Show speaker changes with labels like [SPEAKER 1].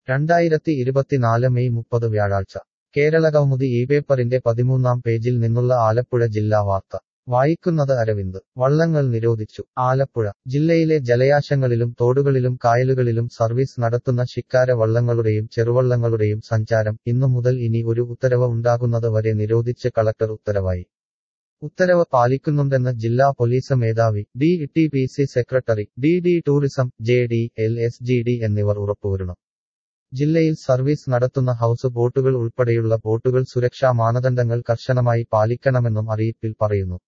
[SPEAKER 1] രണ്ടായിരത്തി ഇരുപത്തിനാല് മെയ് മുപ്പത് വ്യാഴാഴ്ച കേരളകൗമുദി ഈ പേപ്പറിന്റെ പതിമൂന്നാം പേജിൽ നിന്നുള്ള ആലപ്പുഴ ജില്ലാ വാർത്ത വായിക്കുന്നത് അരവിന്ദ് വള്ളങ്ങൾ നിരോധിച്ചു ആലപ്പുഴ ജില്ലയിലെ ജലയാശങ്ങളിലും തോടുകളിലും കായലുകളിലും സർവീസ് നടത്തുന്ന ശിക്കാര വള്ളങ്ങളുടെയും ചെറുവള്ളങ്ങളുടെയും സഞ്ചാരം ഇന്നു മുതൽ ഇനി ഒരു ഉത്തരവ് ഉണ്ടാകുന്നത് വരെ നിരോധിച്ച് കളക്ടർ ഉത്തരവായി ഉത്തരവ് പാലിക്കുന്നുണ്ടെന്ന് ജില്ലാ പോലീസ് മേധാവി D T P C secretary D D tourism J D L S G D എന്നിവർ ഉറപ്പുവരുന്നു ജില്ലയിൽ സർവീസ് നടത്തുന്ന ഹൌസ് ബോട്ടുകൾ ഉൾപ്പെടെയുള്ള ബോട്ടുകൾ സുരക്ഷാ മാനദണ്ഡങ്ങൾ കർശനമായി പാലിക്കണമെന്നും അറിയിപ്പിൽ പറയുന്നു